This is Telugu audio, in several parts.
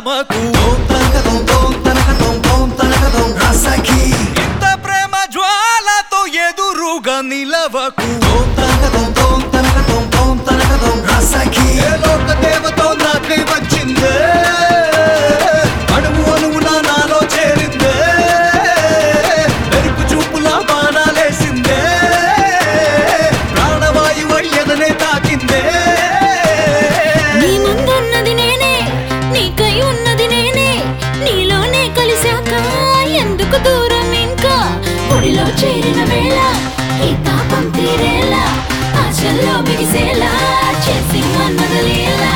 తరమకు తోం తనక తోం తోం తనక తోం తోం తనక తోం రసఖీ ఇంత ప్రేమ జ్వాలతో ఎదురుగా నిలవకు తోం తనక తోం తోం తనక తోం తోం తనక తోం రసఖీ ఏ లోక దేవతో నాకై వచ్చిందే అణువు అణువున నాలో చేరిందే మెరుపు చూపులా బాణాలేసిందే ప్రాణవాయువు ఎదనే తాకిందే నీ ముందున్నది నేనే నీకై ఉన్నది నేనే నీలోనే కలిశాక ఎందుకు దూరం ఇంకా ఒడిలో చేరిన వేళ ఈ తాపం తీరేలా ఆశల్లో బిగిసేలా చేసి మన్నదలేలా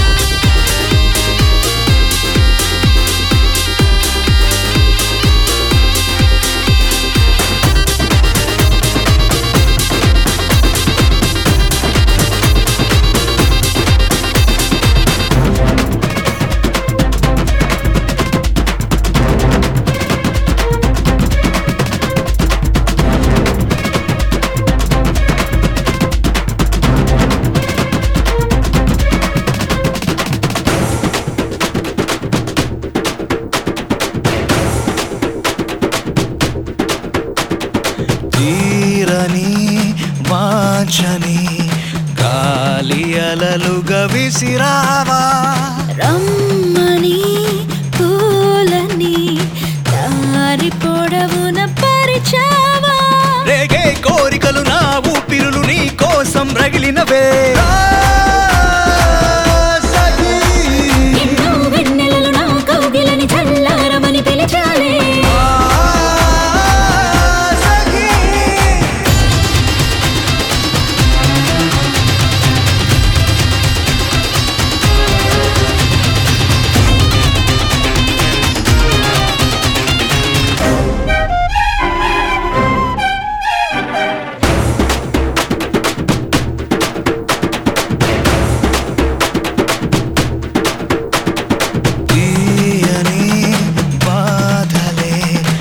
తీరని వాంఛని గాలి అలలుగా విసిరావా రమ్మని పూలని దారి పొడవున పరిచావా రేగే కోరికలు నా ఊపిరులు నీ కోసం రగిలినవే ఎన్నో వెన్నెలలు నా కౌగిలని చల్లారమని పిలిచాలే తీయని బాధలే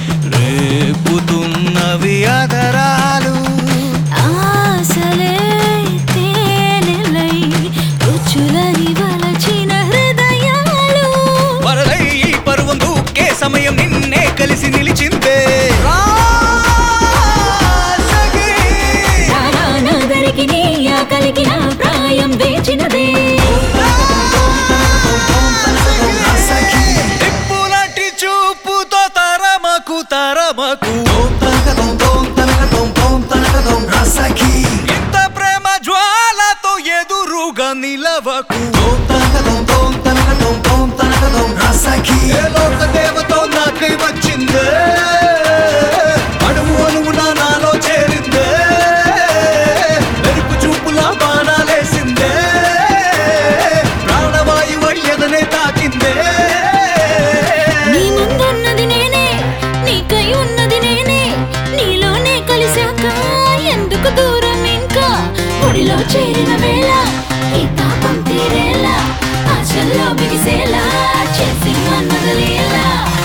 రేపుతున్నవి అదరాలు ఆశలే తేనెలై రుచులని వలచిన హృదయాలు వరదై ఈ పరువం దూకే సమయం నిన్నే కలిసి నిలిచిందే నాదరికి నీ ఆకలికి నా ప్రాయం వేచినదే నిప్పులాంటి చూపుతో తరమకు తరమకు తోం తనక తోం తోం తనక తోం తోం తనక తోం రసఖీ ఇంత ప్రేమ జ్వాలతో ఎదురుగా నిలవకు తోం తనక తోం తోం తనక తోం తోం తనక తోం రసఖీ ఏ లోక దేవతో నాకై వచ్చిందే అణువు అణువున నాలో చేరిందే మెరుపు చూపులా బాణాలేసిందే ప్రాణవాయువు ఎదనే తాకిందే నీ ముందున్నది నేనే నీకై ఉన్నది నేనే నీలోనే కలిశాక ఎందుకు దూరం ఇంకా ఒడిలో చేరిన వేళ ఈ తాపం తీరేలా ఆశల్లో బిగిసేలా చేసి మన్నదలేలా